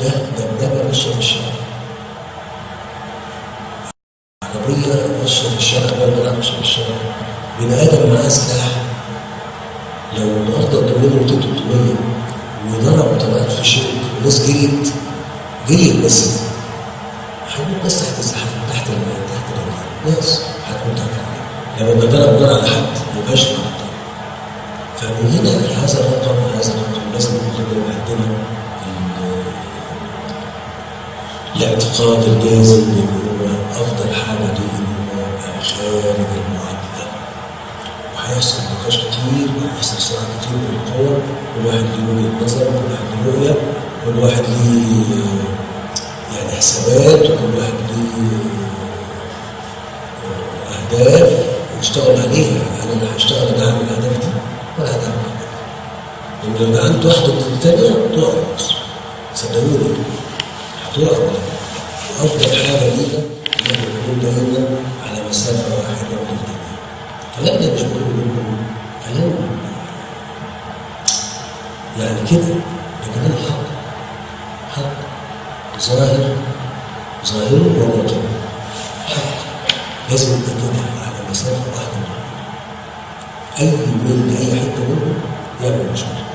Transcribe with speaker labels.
Speaker 1: ده دبدبه ماشيه في الشارع عربيه ماشيه في الشارع برضه ماشيه في الشارع بني ادم معاه سلاح لو النهارده ضربوا 200 300 وضربوا طلعت في شرك والناس جريت جريت بس هيموت ناس تحت الزحف تحت ال- تحت ال- ناس هتموت تحت الرجل. لما بضرب نار على حد ما يبقاش نار فمن هنا هذا الرقم هذا الرقم لازم يكون عندنا ال- الاعتقاد الجازم ان هو افضل حاجه دي ان هو يبقى خارج المعادله وهيحصل نقاش كتير وهيحصل صراع كتير بين القوى كل واحد ليه وجهه نظر كل واحد ليه رؤيه كل واحد ليه يعني حسابات وكل واحد ليه اهداف ويشتغل عليها انا اللي هشتغل انا هعمل الاهداف دي ولا هتعمل الاهداف لان لو انت واحده ضد الثانيه تقع مصر صدقوني هتقع بلد وافضل حاجه لينا ان احنا نكون دايما على مسافه واحده من الجميع كلامنا مش بنقول كلام يعني كده ده كلام حق حق ظاهر ظاهر وباطن حق لازم يبقى كده على مسافه واحده من الجميع. اي من اي حته منهم يعمل مشكله